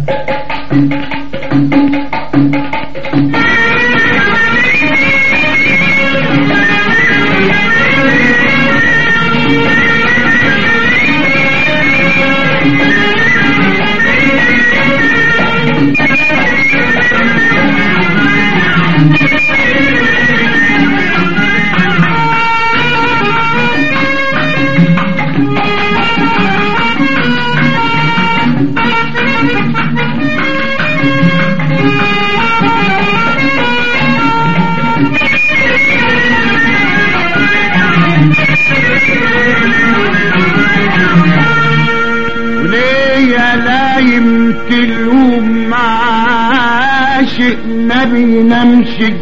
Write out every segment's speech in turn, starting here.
وليه يا لايم تلوم مع عاشق ما بينامشي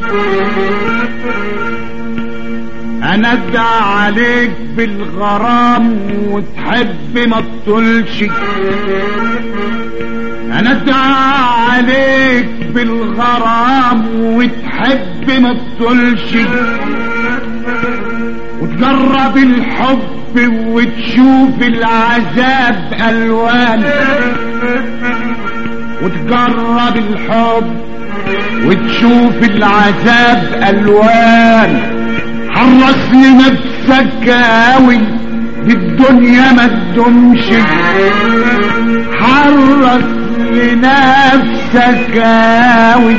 انا ادعى عليك بالغرام وتحب ما تطولش انا ادعى عليك بالغرام وتحب ما تطولش وتجرب الحب وتشوف العذاب الوان وتجرب الحب وتشوف العذاب الوان حرص لنفسك قوي دي الدنيا ما تدومش حرص لنفسك قوي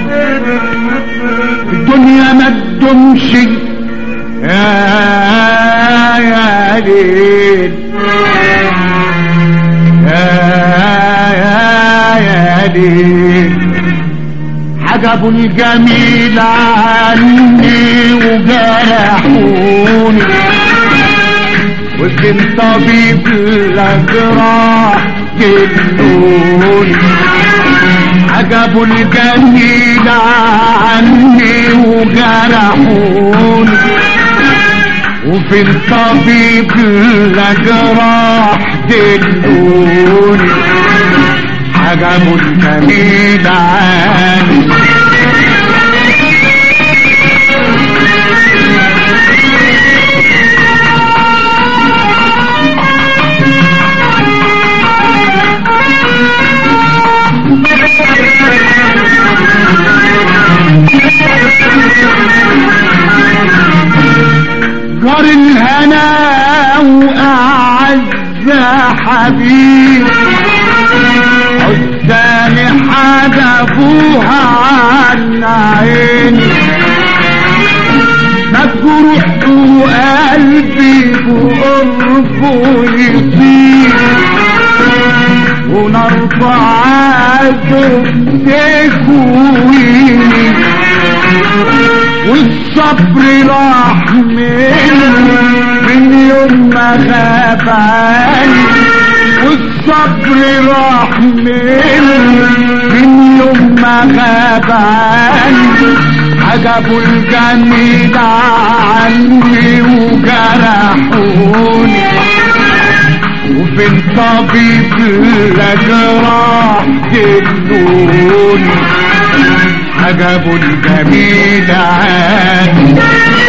الدنيا ما تدومش يا يا ليل يا يا يا ليل حجبوا الجميل عني وجرحوني وكان طبيب الأجراح جنوني عجبوا الجميل عني وجرحوني وفي الطبيب الأجراح دلوني عجبوا الجميل عني جار الهنا وأعز حبيب قدامي حدفوها عن عيني مجروح وقلبي بقربه يطير ونرفع عاتب تكويني والصبر راح من من يوم ما غاب عني والصبر راح من من يوم ما غاب عني عجبوا الجميل عني وجرحوني وفي الطبيب الأجراح دلوني عجبوا الجميل عني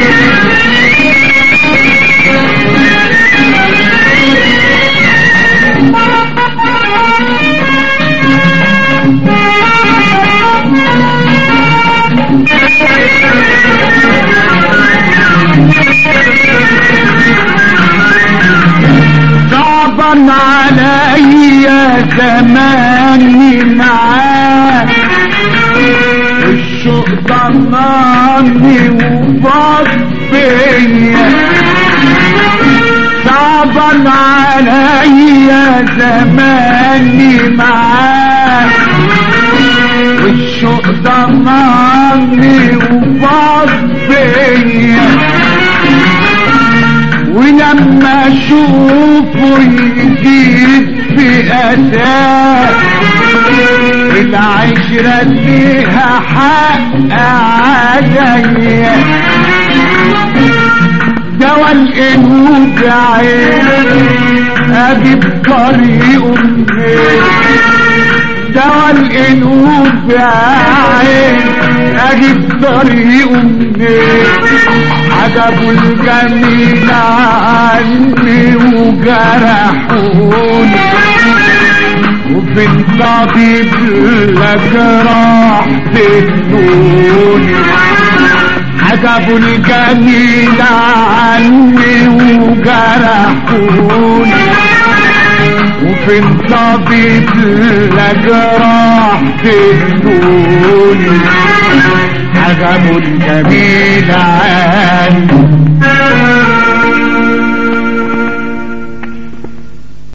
صعبا عليا زماني معاك الشوق ضمني وفاض بيا صعبا عليا زماني معاك والشوق ضمني وفاض بيا ولما اشوفه يزيد في اداء العشرة ليها حق عليا دوا القلوب عين اجيب طريقه منين دوا القلوب عين اجيب طريقه منين عجبوا الجميل عني وجرحوني وفي الطبيب لك راح تنوني عجبوا الجميل عني وجرحوني وفي الطبيب لك راح تنوني عجبوا الجميل عني